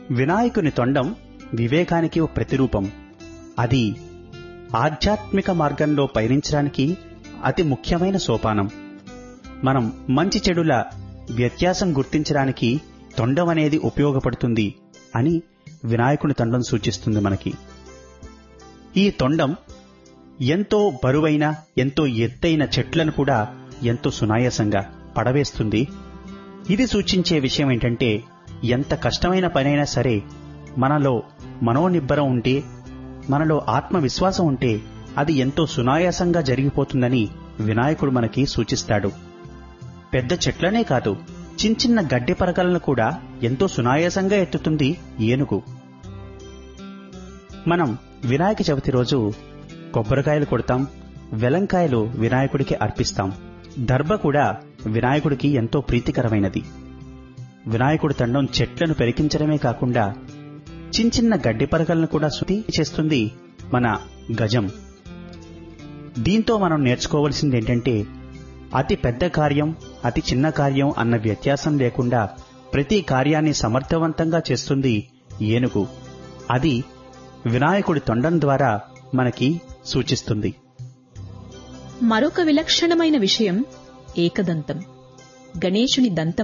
వినాయకుని తొండం వివేకానికి ఒక ప్రతిరూపం అది ఆధ్యాత్మిక మార్గంలో పయనించడానికి అతి ముఖ్యమైన సోపానం మనం మంచి చెడుల వ్యత్యాసం గుర్తించడానికి తొండం అనేది ఉపయోగపడుతుంది అని వినాయకుని తొండం సూచిస్తుంది మనకి ఈ తొండం ఎంతో బరువైన ఎంతో ఎత్తైన చెట్లను కూడా ఎంతో సునాయాసంగా పడవేస్తుంది ఇది సూచించే విషయం ఏంటంటే ఎంత కష్టమైన పనైనా సరే మనలో మనోనిబ్బరం ఉంటే మనలో ఆత్మవిశ్వాసం ఉంటే అది ఎంతో సునాయాసంగా జరిగిపోతుందని వినాయకుడు మనకి సూచిస్తాడు పెద్ద చెట్లనే కాదు చిన్న చిన్న గడ్డి పరకలను కూడా ఎంతో సునాయాసంగా ఎత్తుతుంది ఏనుగు మనం వినాయక చవితి రోజు కొబ్బరికాయలు కొడతాం వెలంకాయలు వినాయకుడికి అర్పిస్తాం దర్భ కూడా వినాయకుడికి ఎంతో ప్రీతికరమైనది వినాయకుడి తండం చెట్లను పెరికించడమే కాకుండా చిన్న చిన్న గడ్డి పరకలను కూడా శుద్ధి చేస్తుంది మన గజం దీంతో మనం నేర్చుకోవలసింది ఏంటంటే అతి పెద్ద కార్యం అతి చిన్న కార్యం అన్న వ్యత్యాసం లేకుండా ప్రతి కార్యాన్ని సమర్థవంతంగా చేస్తుంది ఏనుగు అది వినాయకుడి తొండం ద్వారా మనకి సూచిస్తుంది మరొక విలక్షణమైన విషయం ఏకదంతం గణేశుని దంతం